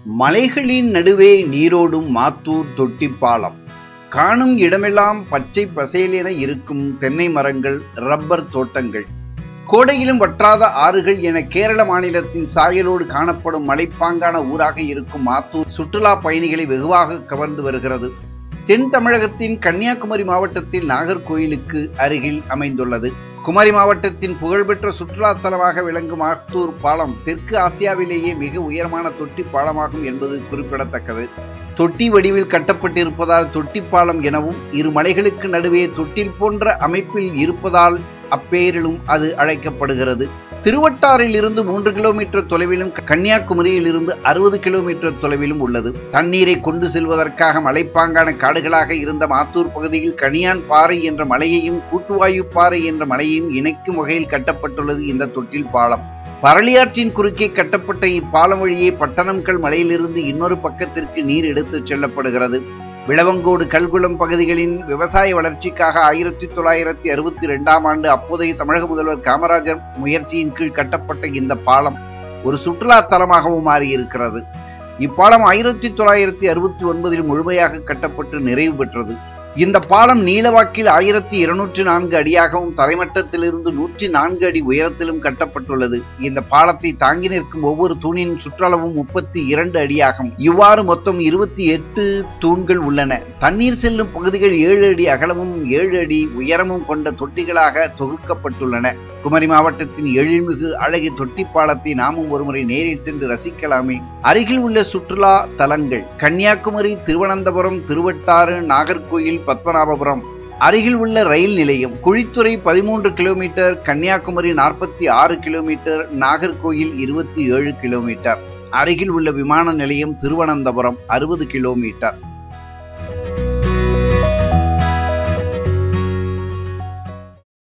மலைகளின் நடுவே நீரோடும் மாத்தூர் தொட்டிப்பாலம் காணும் இடமெல்லாம் பச்சை பசேலென இருக்கும் தென்னை மரங்கள் ரப்பர் தோட்டங்கள் கோடையிலும் வற்றாத ஆறுகள் என கேரள மாநிலத்தின் சாயலோடு காணப்படும் மலைப்பாங்கான ஊராக இருக்கும் மாத்தூர் சுற்றுலா பயணிகளை வெகுவாக கவர்ந்து வருகிறது தென் தமிழகத்தின் கன்னியாகுமரி மாவட்டத்தில் நாகர்கோயிலுக்கு அருகில் அமைந்துள்ளது குமரி மாவட்டத்தின் புகழ்பெற்ற சுற்றுலா தலமாக விளங்கும் ஆத்தூர் பாலம் தெற்கு ஆசியாவிலேயே மிக உயரமான தொட்டி பாலமாகும் என்பது குறிப்பிடத்தக்கது தொட்டி வடிவில் கட்டப்பட்டிருப்பதால் தொட்டி பாலம் எனவும் இரு மலைகளுக்கு நடுவே தொட்டில் போன்ற அமைப்பில் இருப்பதால் அப்பெயரிலும் அது அழைக்கப்படுகிறது திருவட்டாறில் இருந்து மூன்று கிலோமீட்டர் தொலைவிலும் கன்னியாகுமரியில் இருந்து அறுபது கிலோமீட்டர் தொலைவிலும் உள்ளது தண்ணீரை கொண்டு செல்வதற்காக மலைப்பாங்கான காடுகளாக இருந்த மாத்தூர் பகுதியில் கனியான் பாறை என்ற மலையையும் கூட்டுவாயு பாறை என்ற மலையையும் இணைக்கும் வகையில் கட்டப்பட்டுள்ளது இந்த தொட்டில் பாலம் பரளியாற்றின் குறுக்கே கட்டப்பட்ட இப்பாலம் வழியே பட்டணம்கள் மலையிலிருந்து இன்னொரு பக்கத்திற்கு நீர் எடுத்துச் செல்லப்படுகிறது விளவங்கோடு கல்குளம் பகுதிகளின் விவசாய வளர்ச்சிக்காக ஆயிரத்தி தொள்ளாயிரத்தி அறுபத்தி ரெண்டாம் ஆண்டு அப்போதைய தமிழக முதல்வர் காமராஜர் முயற்சியின் கீழ் கட்டப்பட்ட இந்த பாலம் ஒரு சுற்றுலா தலமாகவும் மாறியிருக்கிறது இப்பாலம் ஆயிரத்தி தொள்ளாயிரத்தி அறுபத்தி ஒன்பதில் முழுமையாக கட்டப்பட்டு நிறைவு பெற்றது இந்த பாலம் நீளவாக்கில் ஆயிரத்தி இருநூற்றி நான்கு அடியாகவும் தரைமட்டத்திலிருந்து நூற்றி நான்கு அடி உயரத்திலும் கட்டப்பட்டுள்ளது இந்த பாலத்தை தாங்கி நிற்கும் ஒவ்வொரு தூணின் சுற்றளவும் முப்பத்தி இரண்டு அடியாகும் இவ்வாறு மொத்தம் இருபத்தி எட்டு தூண்கள் உள்ளன தண்ணீர் செல்லும் பகுதிகள் ஏழு அடி அகலமும் ஏழு அடி உயரமும் கொண்ட தொட்டிகளாக தொகுக்கப்பட்டுள்ளன குமரி மாவட்டத்தின் எழில்மிகு அழகிய தொட்டி பாலத்தை நாமும் ஒருமுறை நேரில் சென்று ரசிக்கலாமே அருகில் உள்ள சுற்றுலா தலங்கள் கன்னியாகுமரி திருவனந்தபுரம் திருவட்டாறு நாகர்கோயில் பத்மநாபபுரம் அருகில் உள்ள ரயில் நிலையம் குழித்துறை பதிமூன்று கிலோமீட்டர் கன்னியாகுமரி நாற்பத்தி ஆறு கிலோமீட்டர் நாகர்கோயில் இருபத்தி ஏழு கிலோமீட்டர் அருகில் உள்ள விமான நிலையம் திருவனந்தபுரம் அறுபது கிலோமீட்டர்